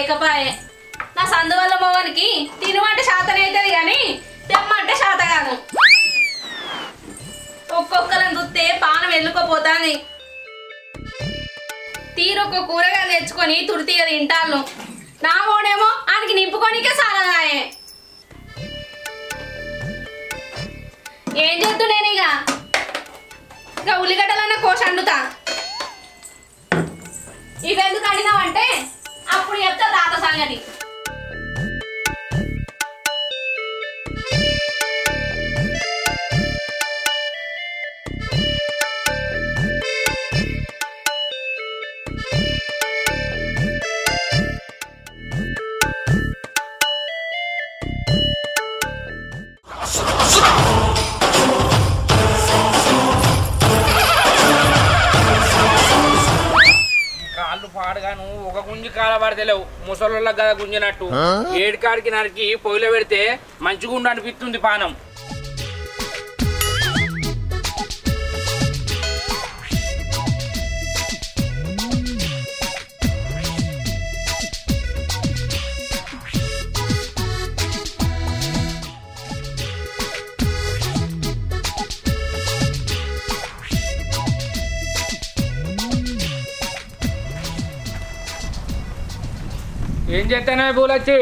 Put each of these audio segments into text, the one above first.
లేకపాయే నా సందు వల్ల మొగనికి తినమంటే శాతం అవుతుంది కానీ తెమ్మంటే శాత కాదు ఒక్కొక్కరిని చూస్తే పానం వెళ్ళుకోపోతాంది తీరొక్క కూరగాయలు తెచ్చుకొని తుడితీయ తింటాను నా మోడేమో ఆయనకి నింపుకొనికే సాలదాయే ఏం చేద్దు నేను ఇక ఇక ఉల్లిగడ్డలన్న కోసి వండుతా ఇవెందుకు అడిగినావంటే అప్పుడు చెప్తా తాత సంగతి కాళ్ళు పాడగాను ఒక గుంజి కాల పడతలేవు ముసలోళ్ళ గద గుంజినట్టు ఏడుకాడికి నరికి పొయ్యిలో పెడితే మంచిగుండు అనిపిస్తుంది పానం ఏం చేస్తానే పూలొచ్చి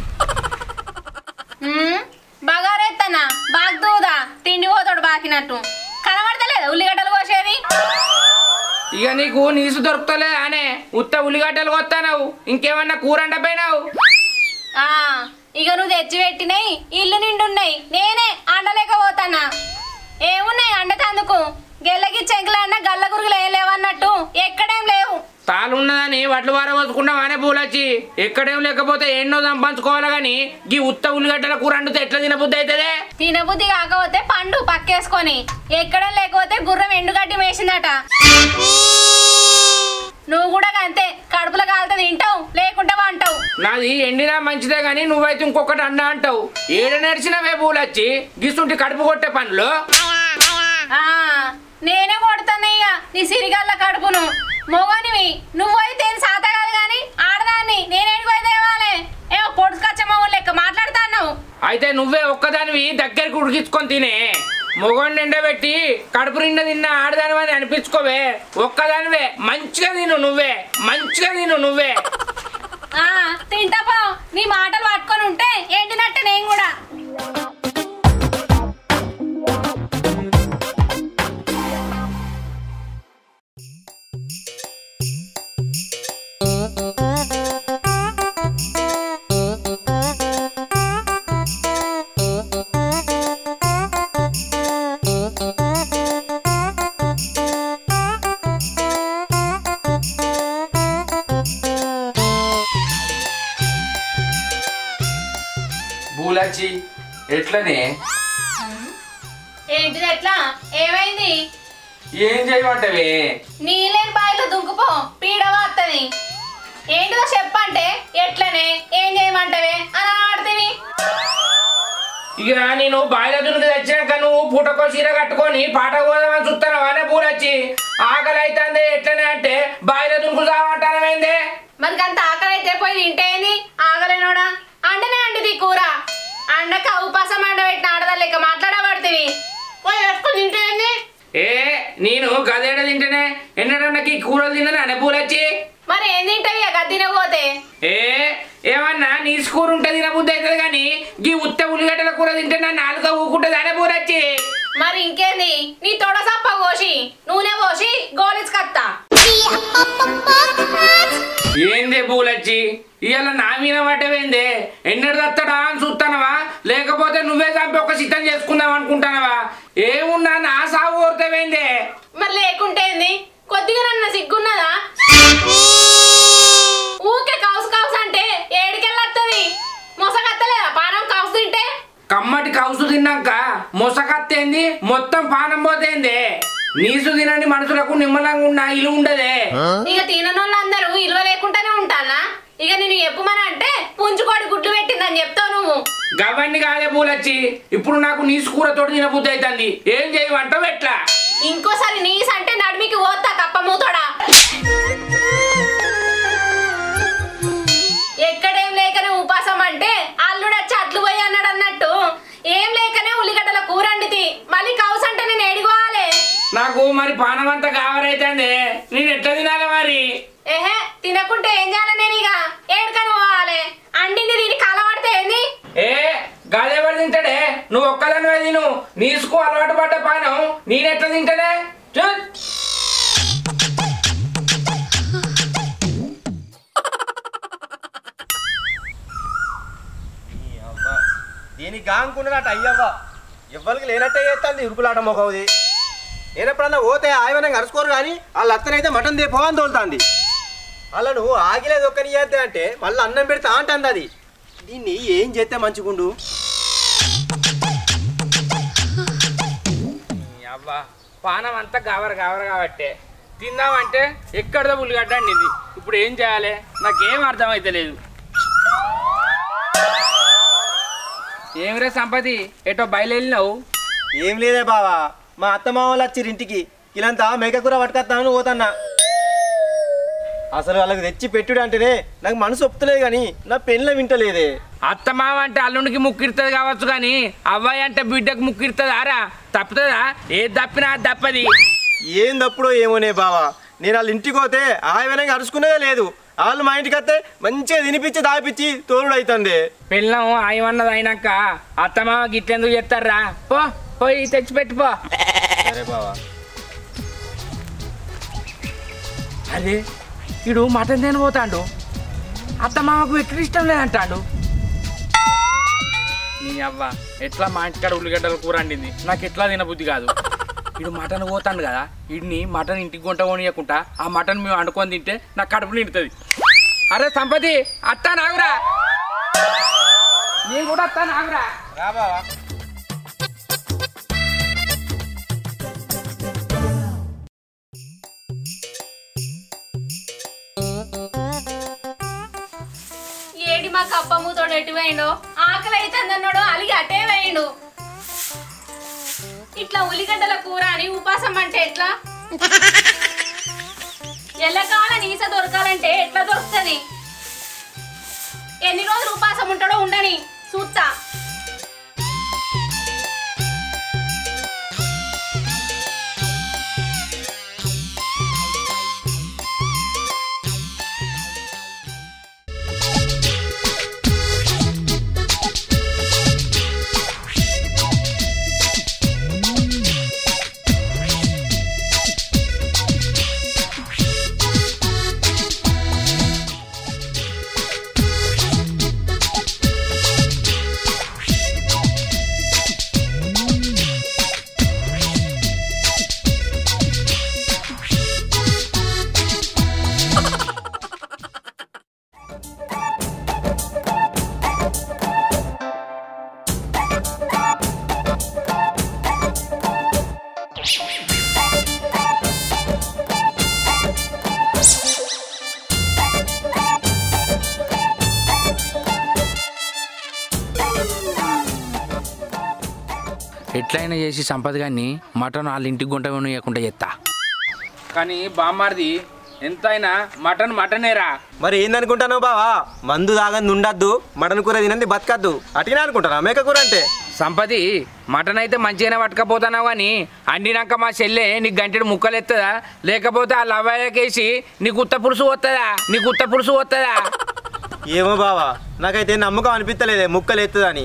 బగారెత్తనా బాగ్దూదా తిండి పోతాడు బాకినట్టు కనబడతలేదు ఉల్లిగడ్డలు కోసేది ఇక నీకు నీసు దొరుకుతలే అనే ఉత్త ఉల్లిగడ్డలు కొత్తానవు ఇంకేమన్నా కూర అండపోయినావు ఆ ఇక నువ్వు తెచ్చి పెట్టినాయి ఇల్లు నిండున్నాయి నేనే అండలేకపోతానా ఏమున్నాయి అండతందుకు గెల్లకి చెంకులన్న గల్ల గురుగులు ఏం లేవన్నట్టు ఎక్కడేం లేవు తాలున్నదని వడ్లు వార పోసుకున్నావు అనే పూలొచ్చి ఎక్కడేం లేకపోతే ఎన్నో సంపాదించుకోవాలి కానీ ఈ ఉత్త ఉల్లిగడ్డల కూర అండితే ఎట్లా తినబుద్ధి అవుతుందే తినబుద్ధి కాకపోతే పండు పక్కేసుకొని ఎక్కడ లేకపోతే గుర్రం ఎండుగడ్డి వేసిందట నువ్వు కూడా అంతే కడుపులో కాలితే తింటావు లేకుంటే వంటావు నాది ఎండినా మంచిదే గాని నువ్వైతే ఇంకొకటి అన్నా అంటావు ఏడ నడిచినవే పూలొచ్చి గిసుంటి కడుపు కొట్టే పనులు ఆ, నేనే కొడుతున్నా ఇక నీ సిరిగల్ల కడుపును మొగనివి నువ్వైతే ఏం సాత కాదు కానీ ఆడదాన్ని నేనేడికి పోయి తేవాలే ఏమో పొడుచుకొచ్చే మొగలు లెక్క మాట్లాడుతున్నావు అయితే నువ్వే ఒక్కదానివి దగ్గరికి ఉడికించుకొని తినే మొగోడిని ఎండబెట్టి కడుపు నిండా తిన్న ఆడదానివని అనిపించుకోవే ఒక్కదానివే మంచిగా తిను నువ్వే మంచిగా తిను నువ్వే ఆ, తింటా పో నీ మాటలు పట్టుకొని ఉంటే ఎండినట్టు నేను కూడా పూలచ్చి ఎట్లనే ఏంటిది ఎట్లా ఏమైంది ఏం చేయమంటవే నీళ్ళని బాయిలో దుంకుపో పీడ వస్తుంది ఏంటిదో చెప్పంటే ఎట్లనే ఏం చేయమంటావే అని ఆడుతీవి ఇక నేను బాయిల దునికి తెచ్చినాక నువ్వు పూటకో చీర కట్టుకొని పాట పోదామని చూస్తాను అనే పూలచ్చి ఆకలి అవుతుంది ఎట్లనే అంటే బాయిల దునుకు సామంటానమేందే మరి అంత ఆకలి అయితే పోయి తింటేంది ఆగలేనోడా అండనే అండిది కూర అండక ఉపాసం అండ పెట్టిన ఆడదా లెక్క మాట్లాడబడుతుంది పోయి వేసుకుని తింటేంది ఏ నేను గదేడ తింటేనే ఎన్నడన్నకి కూరలు తిన్నాను అనే పూలచ్చి మరి ఏం తింటావి ఆ గద్దిన పోతే ఏ ఏమన్నా నీ కూర ఉంటే తినబుద్ధి అవుతుంది కానీ ఈ ఉత్త ఉల్లిగడ్డల కూర తింటే నా నాలుక ఊకుంటుంది అనే పూలచ్చి మరి ఇంకేంది నీ తొడ సప్ప పోసి నూనె పోసి గోలిచ్చుకత్తా ఏందే పూలచ్చి ఇవాళ నా మీద పడ్డవేందే ఎన్నడు తత్తడా అని చూస్తానవా లేకపోతే నువ్వే చంపి ఒక సిద్ధం చేసుకుందాం అనుకుంటానవా ఏమున్నా నా సాగు కోరుతావేందే మరి లేకుంటేంది కొద్దిగా నన్న సిగ్గున్నదా ఊకే కౌసు కౌసు అంటే ఏడికెళ్ళత్తది మొసగత్తలేదా పానం కౌసు తింటే కమ్మటి కౌసు తిన్నాక మొసకత్తేంది మొత్తం పానం పోతేంది నీసు తినని మనుషులకు నిమ్మలంగా ఉన్న ఇల్లు ఉండదే ఇక తిననోళ్ళందరూ ఇల్వ లేకుండానే ఉంటానా ఇక నేను ఎప్పుమని అంటే పుంజుకోడి గుడ్లు పెట్టిందని చెప్తావు నువ్వు గవన్ని కాదే పూలచ్చి ఇప్పుడు నాకు నీసు కూరతోటి తినబుద్ధి అవుతుంది ఏం చేయమంటావు ఎట్లా ఇంకోసారి నీస్ అంటే నడిమికి పోతా కప్ప మూతోడా మరి పానం అంతా కావరైతుంది నేను ఎట్లా తినాలి మరి ఏహే తినకుంటే ఏం చేయాలి నేను ఇక ఏడుకని పోవాలి అండింది దీనికి అలవాడితే ఏంది ఏ గాదెవడు తింటాడే నువ్వు ఒక్కదానివే తిను నీసుకు అలవాటు పడ్డ పానం నేనెట్లా తింటానే చూ అవ్వ దీనికి గానుకున్నదట అయ్యవ్వ ఎవ్వరికి లేనట్టే చేస్తుంది ఉరుకులాట మొగవుది నేను ఎప్పుడన్నా పోతే ఆయమనం కలుసుకోరు కానీ వాళ్ళ అత్తనైతే మటన్ దేపో అని తోలుతుంది అలా నువ్వు ఆగిలేదు ఒక్కని చేస్తే అంటే మళ్ళీ అన్నం పెడితే అంటుంది అది దీన్ని ఏం చేస్తే మంచిగుండు ఈ అవ్వ పానం అంతా గావర గావర కాబట్టే తిందామంటే ఎక్కడదో ఉల్లిగడ్డ అండింది ఇప్పుడు ఏం చేయాలి నాకేం అర్థమైతే లేదు ఏమిరే సంపతి ఎటో బయలుదేరినావు ఏం లేదే బావా మా అత్త మామూలు వచ్చిర్రు ఇంటికి ఇలాంతా మేకకూర పట్టుకొస్తామని పోతన్నా అసలు వాళ్ళకి తెచ్చి పెట్టుడు అంటేనే నాకు మనసు ఒప్పుతలేదు కానీ నా పెళ్ళ వింటలేదే అత్తమామ అంటే అల్లునికి ముక్కిరుతుంది కావచ్చు కానీ అవ్వాయి అంటే బిడ్డకు ముక్కిరుతుంది ఆరా తప్పుతుందా ఏది తప్పినా అది తప్పది ఏం తప్పుడో ఏమోనే బావా నేను వాళ్ళ ఇంటికి పోతే ఆయనగా అరుచుకునేదే లేదు వాళ్ళు మా ఇంటికి వస్తే మంచిగా తినిపించి దాపిచ్చి తోలుడు అవుతుంది పెళ్ళం ఆయమన్నది అయినాక అత్తమామ గిట్లెందుకు చెప్తారా పో పోయి తెచ్చిపెట్టిపో సరే బావా అదే వీడు మటన్ తిని పోతాడు అత్తమామకు ఎక్కడ ఇష్టం లేదంటాడు నీ అవ్వ ఎట్లా మా ఇంటికాడ ఉల్లిగడ్డల కూర వండింది నాకు ఎట్లా తినబుద్ధి కాదు వీడు మటన్ పోతాడు కదా వీడిని మటన్ ఇంటికి గుంట పోనీయకుండా ఆ మటన్ మేము వండుకొని తింటే నాకు కడుపు నిండుతుంది అరే సంపతి అత్తా నాగురా నేను కూడా అత్తా నాగురా రా బావా ఏడి మా కప్పమ్ముతోడు ఎటు వేయండు ఆకలి అవుతుంది అన్నాడు అలిగి అటే వేయండు ఇట్లా ఉల్లిగడ్డల కూర అని ఉపాసం అంటే ఎట్లా ఎల్లకాల నీస దొరకాలంటే ఎట్లా దొరుకుతుంది ఎన్ని రోజులు ఉపాసం ఉంటాడో ఉండని చూస్తా ఎట్లయినా చేసి సంపద గారిని మటన్ వాళ్ళ ఇంటికి గుంట వేయకుండా చేస్తా కానీ బామ్మారిది ఎంతైనా మటన్ మటనేరా మరి ఏందనుకుంటాను బావా మందు తాగంది ఉండద్దు మటన్ కూర తినంది బతకద్దు అటినా అనుకుంటారా మేక కూర అంటే సంపతి మటన్ అయితే మంచిగానే పట్టుకపోతున్నావు కానీ అండినాక మా చెల్లె నీకు గంటెడు ముక్కలు ఎత్తదా లేకపోతే ఆ లవ్వాయకేసి నీకు ఉత్త పులుసు వస్తుందా నీకు ఉత్త పులుసు వస్తుందా ఏమో బావా నాకైతే నమ్మకం అనిపించలేదే ముక్కలు ఎత్తుదని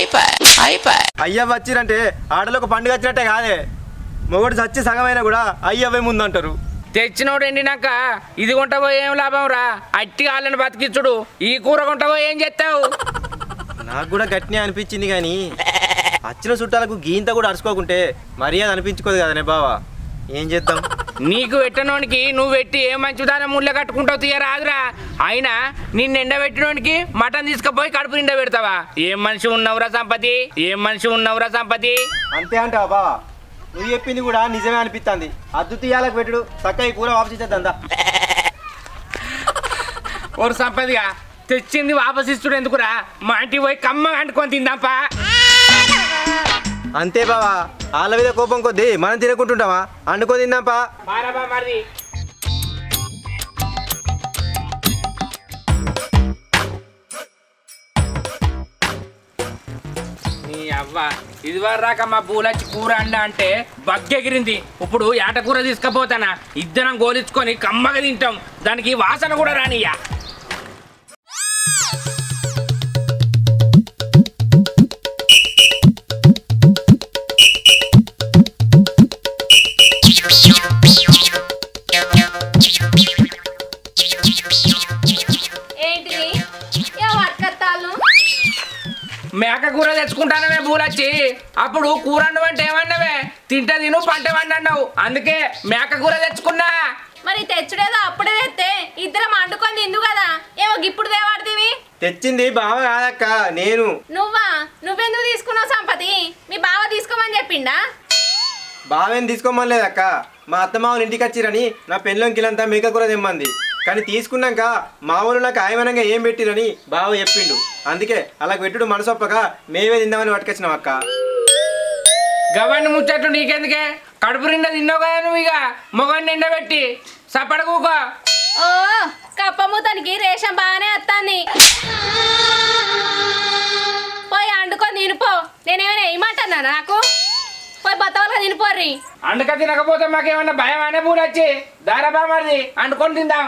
అయ్య వచ్చిరంటే ఆడలో ఒక పండుగ వచ్చినట్టే కాదే మొగడు చచ్చి సగమైనా కూడా అయ్యవే ముందంటారు తెచ్చినోడు ఎండినాక ఇది కొంటవో ఏం లాభం రా అట్టి వాళ్ళని బతికించుడు ఈ కూర కొంటవో ఏం చేస్తావు నాకు కూడా గట్టినే అనిపించింది కానీ వచ్చిన చుట్టాలకు గీంత కూడా అరుచుకోకుంటే మర్యాద అనిపించుకోదు కదనే బావా ఏం చేద్దాం నీకు పెట్టనోనికి నువ్వు పెట్టి ఏ మంచిదానం ముళ్ళ కట్టుకుంటావు తీయరాదురా అయినా నిన్ను ఎండబెట్టినోనికి మటన్ తీసుకుపోయి కడుపు నిండా పెడతావా ఏం మనిషి ఉన్నవురా సంపతి ఏం మనిషి ఉన్నవురా సంపతి అంతే అంటావా బావా నువ్వు చెప్పింది కూడా నిజమే అనిపిస్తుంది అద్దు తీయాలకు పెట్టుడు చక్క ఈ కూర వాపస్ ఇచ్చేద్దా ఓరు సంపదిగా తెచ్చింది వాపసిస్తుడు ఎందుకురా మా ఇంటికి పోయి కమ్మ అంటుకొని తిందాంపా అంతే బావా వాళ్ళ మీద కోపం కొద్దీ మనం తినకుంటుంటావా అండుకో తిందాంపా బారాబా మరి నీ అవ్వ ఇదివరదాకా మా పూలచ్చి కూర అండ అంటే బగ్గెగిరింది ఇప్పుడు ఏట కూర తీసుకపోతానా ఇద్దరం గోలించుకొని కమ్మగా తింటాం దానికి వాసన కూడా రానియ్యా ఏంటిది ఏ వర్కత్తాలు మేక కూర తెచ్చుకుంటానవే పూలచ్చి అప్పుడు కూర అంటే ఏమన్నావే తింటే తిను పంట వండన్నావు అందుకే మేక కూర తెచ్చుకున్నా మరి తెచ్చుడేదో అప్పుడే తెస్తే ఇద్దరం అండుకొని తిందు కదా ఏమో ఇప్పుడు తేవాడుతీవి తెచ్చింది బావ కాదక్క నేను నువ్వా నువ్వెందుకు తీసుకున్నావు సంపతి మీ బావ తీసుకోమని చెప్పిండా బావేం తీసుకోమనిలేదక్క మా అత్తమావులు ఇంటికి వచ్చిరని నా పెళ్ళం కిలంతా మేక కూర తెమ్మంది కానీ తీసుకున్నాక మా ఊళ్ళు నాకు ఆయమనంగా ఏం పెట్టిరని బావ చెప్పిండు అందుకే అలా పెట్టుడు మనసొప్పక మేమే తిందామని పట్టుకొచ్చినాం అక్క గవాన్ని ముచ్చట్లు నీకెందుకే కడుపు నిండా తిన్నావు కదా నువ్వు ఇక మొగన్ నిండా పెట్టి సపడ కూకో ఓ కప్పమూతనికి రేషం బాగానే వస్తాంది పోయి అండుకొని తినిపో నేనేమైనా వేయమంటున్నా నాకు పోయి బత్తవలుగా తినిపోర్రి అండుక తినకపోతే మాకేమన్నా భయం అనే పూలొచ్చి దారబా మరి అండుకొని తిందాం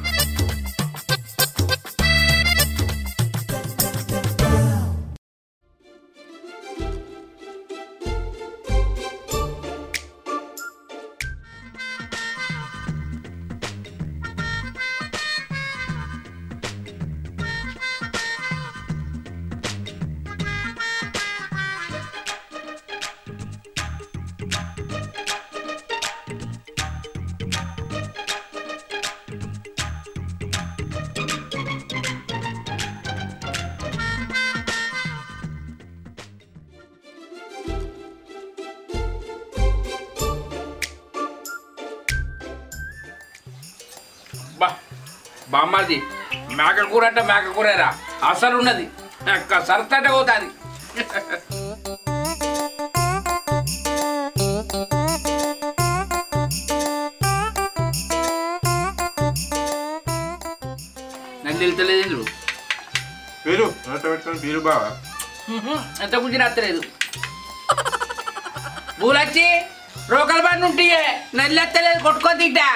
బా బామ్మది మేక కూర అంటే మేక కూరేరా అసలు ఉన్నది సరతట పోతుంది నాకు తెలుతలేదు పేరు పెట్టుకొని పేరు బావా ఎంత గురించి నచ్చలేదు పూలచ్చి రోకల బండి ఉంటే నల్లెత్తలేదు కొట్టుకొని తింటా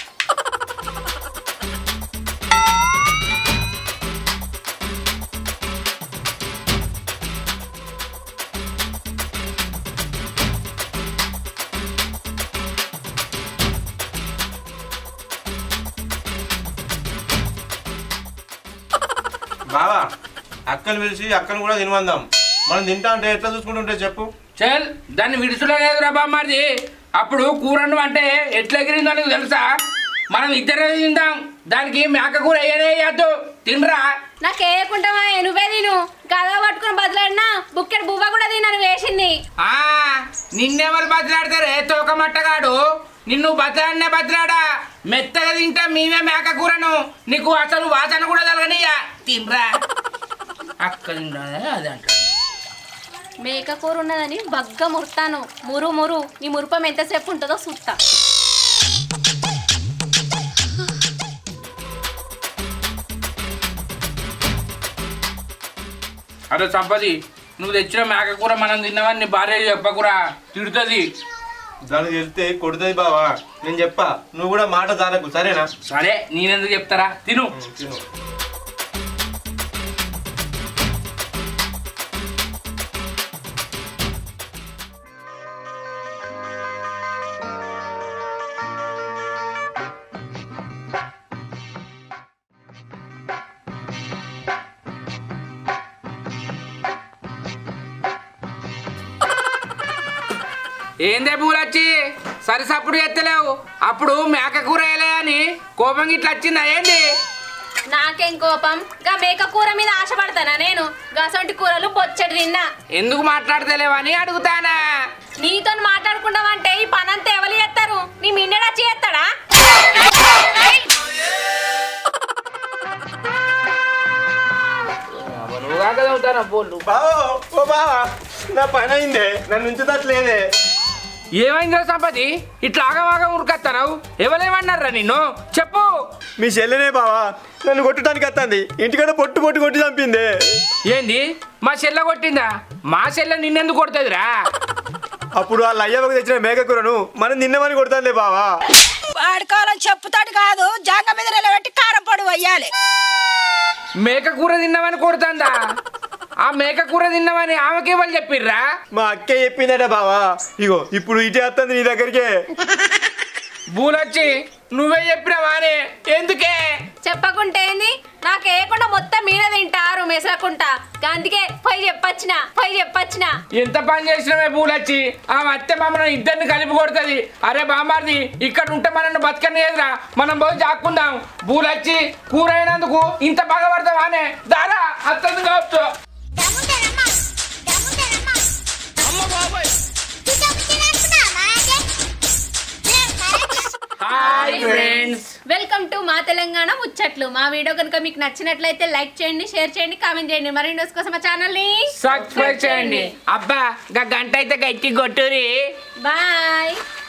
బావా అక్కను పిలిచి అక్కను కూడా తినమందాం మనం తింటా అంటే ఎట్లా చూసుకుంటుంటే చెప్పు చల్ దాన్ని విడుచులేదు రా బామ్మారిది అప్పుడు కూరండు అంటే ఎట్లా ఎగిరిందో నీకు తెలుసా మనం ఇద్దరే తిందాం దానికి మేక కూర వేయనే వేయద్దు తినరా నాకు వేయకుంటావా నువ్వే తిను గదా పట్టుకుని బదులాడినా బుక్కెడు బువ్వ కూడా తిన్నాను వేసింది ఆ నిన్నెవరు బతిలాడతారే తోక మట్టగాడు నిన్ను బతలాడినే బతలాడా మెత్తగా తింటా మేమే మేక కూరను నీకు అసలు వాసన కూడా తలగనియ్యా తినరా అక్క తిన్నాడే అది అంట మేక కూర ఉన్నదని బగ్గ మురుతాను మురు మురు నీ మురుపం ఎంతసేపు ఉంటుందో చూస్తా అరే సంపది నువ్వు తెచ్చిన మేక కూర మనం తిన్నామని నీ భార్య చెప్పకురా తిడుతుంది దానికి వెళ్తే కొడుతుంది బావా నేను చెప్పా నువ్వు కూడా మాట జానకు సరేనా సరే నేనెందుకు చెప్తారా తిను తిను ఏందే పూలొచ్చి సరిసప్పుడు ఎత్తలేవు అప్పుడు మేక కూర వేయలే అని కోపం ఇట్లా వచ్చిందా ఏంది నాకేం కోపం గా మేక కూర మీద ఆశపడతానా నేను గసంటి కూరలు బొచ్చడి తిన్నా ఎందుకు మాట్లాడతలేవని అడుగుతానా నీతో మాట్లాడుకుంటామంటే ఈ పనంతా ఎవరు చేస్తారు నీ మిన్నెడు వచ్చి చేస్తాడా బావో ఓ బావా నా పని అయిందే నన్ను ఉంచుతట్లేదే ఏమైందిరా సంపతి ఇట్లా ఆగమాగం ఉరుకొస్తావు ఎవరేమన్నారా నిన్ను చెప్పు మీ చెల్లెనే బావా నన్ను కొట్టడానికి వస్తుంది ఇంటికాడ పొట్టు పొట్టు కొట్టి చంపిందే ఏంది మా చెల్ల కొట్టిందా మా చెల్ల నిన్నెందుకు కొడుతుందిరా అప్పుడు వాళ్ళ అయ్యవకు తెచ్చిన మేకకూరను మనం నిన్నమని కొడుతుంది బావా వాడుకోవాలని చెప్పుతాడు కాదు జాంగ మీద నిలబెట్టి కారం పొడి వేయాలి మేక కూర తిన్నామని కొడుతుందా ఆ మేక కూర తిన్నామని ఆమెకే వాళ్ళు చెప్పిర్రా మా అక్క చెప్పిందట బావా ఇగో ఇప్పుడు ఇటే వస్తుంది నీ దగ్గరికే బూలొచ్చి నువ్వే చెప్పినావానే ఎందుకే చెప్పకుంటే ఏంది నాకు ఏకుండా మొత్తం మీరే తింటారు మెసలకుంటా అందుకే పోయి చెప్పొచ్చిన పోయి చెప్పొచ్చిన ఎంత పని చేసినవే పూలొచ్చి ఆ అత్తే మమ్మల్ని ఇద్దరిని కలిపి కొడుతుంది అరే బామార్ది ఇక్కడ ఉంటే మనల్ని బతకనేదిరా మనం పోయి జాక్కుందాం పూలొచ్చి కూర అయినందుకు ఇంత బాగా పడతావానే దారా అత్తది కావచ్చు హాయ్ ఫ్రెండ్స్ వెల్కమ్ టు మా తెలంగాణ ముచ్చట్లు మా వీడియో కనుక మీకు నచ్చినట్లయితే లైక్ చేయండి షేర్ చేయండి కామెంట్ చేయండి మరిన్ని videos కోసం మా ఛానల్ ని సబ్స్క్రైబ్ చేయండి అబ్బా గా గంట అయితే గట్టి కొట్టురి బాయ్